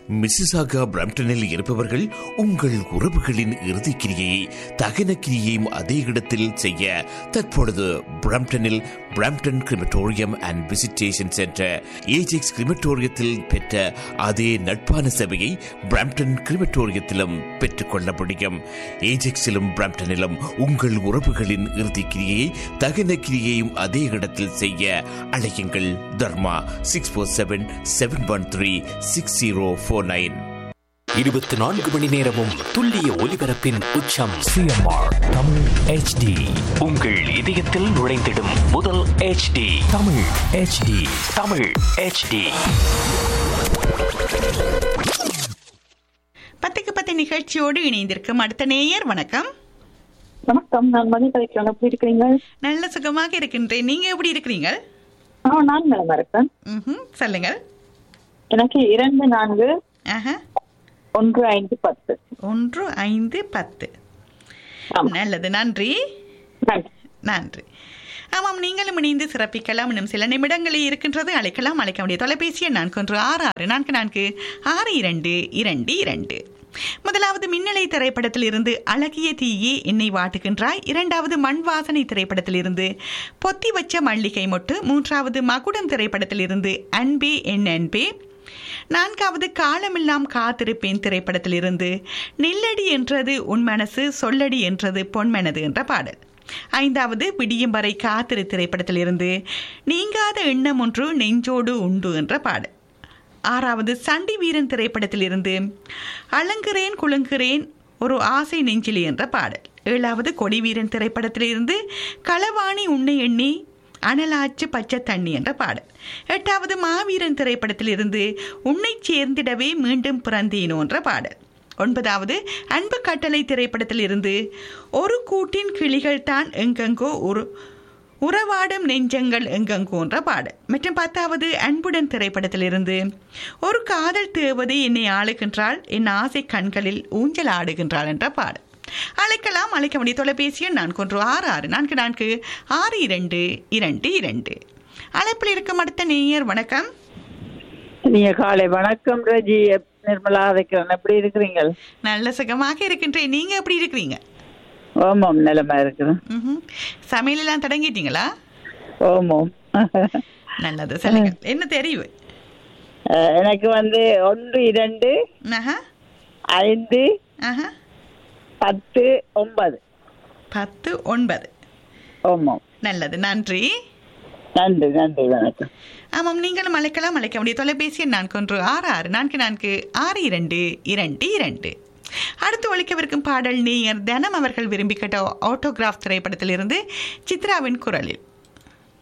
Mississauga பிரம்டனில் இருப்பவர்கள் உங்கள் உறவுகளின் இறுதிக் கிரியை தகன கிரியையும் அதே இடத்தில் செய்ய தற்பொழுது பிரம்டனில் Brampton crematorium and visitation centre Ajax கிரிமட்டோரியத்தில் பெற்ற அதே நட்பான சேவையை பிரம்டன் கிரிமட்டோரியத்திலும் பெற்றுக்கொள்ள முடியும் ஏஜெக்ஸிலும் பிரம்டனிலும் உங்கள் உறவுகளின் இறுதிக் கிரியையை தகன கிரியையும் அதே இடத்தில் செய்ய அழையுங்கள் Dharma six four seven seven one three six zero four nine இருபத்தி நான்கு மணி நேரமும் துல்லிய ஒலிபரப்பின் உச்சம் சிஎம்ஆர் தமிழ் ஹெச்டி உங்கள் இதயத்தில் நுழைந்திடும் முதல் HD Tamil HD Tamil HD பத்துக்கு பத்து நிகழ்ச்சியோடு இணைந்திருக்கும் அடுத்த நேயர் வணக்கம் வணக்கம் நான் மணி கலைக்கிறேன் எப்படி இருக்கிறீங்க நல்ல சுகமாக இருக்கின்றேன் நீங்க எப்படி இருக்கிறீங்க ஆ நான் நலமா இருக்கேன் ம்ஹும், சொல்லுங்கள் எனக்கு இரண்டு நான்கு ஆஹா ஒன்று ஐந்து பத்து ஒன்று ஐந்து பத்து ஆமா. நல்லது நன்றி நன்றி நன்றி ஆமாம் நீங்களும் இணைந்து சிறப்பிக்கலாம் இன்னும் சில நிமிடங்களில் இருக்கின்றது அழைக்கலாம் அழைக்க வேண்டிய தொலைபேசி எண் நான்கு ஒன்று ஆறு ஆறு நான்கு நான்கு ஆறு இரண்டு இரண்டு இரண்டு முதலாவது மின்னலை திரைப்படத்தில் இருந்து அழகிய தீயே என்னை வாட்டுகின்றாய் இரண்டாவது மண் வாசனை திரைப்படத்தில் இருந்து பொத்தி வச்ச மல்லிகை மொட்டு மூன்றாவது மகுடம் திரைப்படத்தில் இருந்து அன்பே என் அன்பே நான்காவது காலமெல்லாம் காத்திருப்பேன் திரைப்படத்தில் இருந்து நில்லடி என்றது உன் மனசு சொல்லடி என்றது பொன்மனது என்ற பாடல் ஐந்தாவது விடியும் வரை காத்திரு திரைப்படத்தில் இருந்து நீங்காத எண்ணம் ஒன்று நெஞ்சோடு உண்டு என்ற பாடல் ஆறாவது சண்டி வீரன் திரைப்படத்தில் இருந்து அலங்குறேன் குலுங்குறேன் ஒரு ஆசை நெஞ்சிலே என்ற பாடல் ஏழாவது கொடிவீரன் திரைப்படத்தில் இருந்து களவாணி உன்னை எண்ணி அனலாச்சு பச்சை தண்ணி என்ற பாடல் எட்டாவது மாவீரன் திரைப்படத்தில் இருந்து உன்னை சேர்ந்திடவே மீண்டும் பிறந்தேனோ என்ற பாடல் ஒன்பதாவது அன்பு கட்டளை திரைப்படத்தில் இருந்து ஒரு கூட்டின் கிளிகள் தான் எங்கெங்கோ ஒரு உறவாடும் நெஞ்சங்கள் எங்கெங்கோன்ற பாடல் மற்றும் பத்தாவது அன்புடன் திரைப்படத்தில் இருந்து ஒரு காதல் தேவதை என்னை ஆளுகின்றாள் என் ஆசை கண்களில் ஊஞ்சல் ஆடுகின்றாள் என்ற பாடல் அழைக்கலாம் அழைக்க வேண்டிய தொலைபேசி எண் நான்கு ஒன்று ஆறு ஆறு நான்கு நான்கு ஆறு இரண்டு இரண்டு இரண்டு அழைப்பில் இருக்கும் அடுத்த நேயர் வணக்கம் நீங்க காலை வணக்கம் ரஜி எப்- நிர்மலா வைக்கிறேன் எப்படி இருக்கிறீங்க நல்ல சுகமாக இருக்கின்றேன் நீங்க எப்படி இருக்கிறீங்க ஓமம் நிலமா இருக்கிறேன் ம்ஹும். சமையலெல்லாம் தொடங்கிட்டீங்களா ஓமம் நல்லது சொல்லுங்க என்ன தெரிவு அஹ், எனக்கு வந்து ஒன்று இரண்டு ஆஹா ஐந்து ஆஹா பத்து ஒன்பது பத்து ஒன்பது ஓமம் நல்லது நன்றி நன்றி நன்றி வணக்கம் ஆமாம் நீங்களும் அழைக்கலாம் அழைக்க வேண்டிய தொலைபேசி எண் நான்கு ஒன்று ஆறு ஆறு நான்கு நான்கு ஆறு இரண்டு இரண்டு இரண்டு அடுத்து ஒழிக்கவிருக்கும் பாடல் நேயர் தனம் அவர்கள் விரும்பி கேட்ட ஆட்டோகிராஃப் திரைப்படத்திலிருந்து சித்ராவின் குரலில்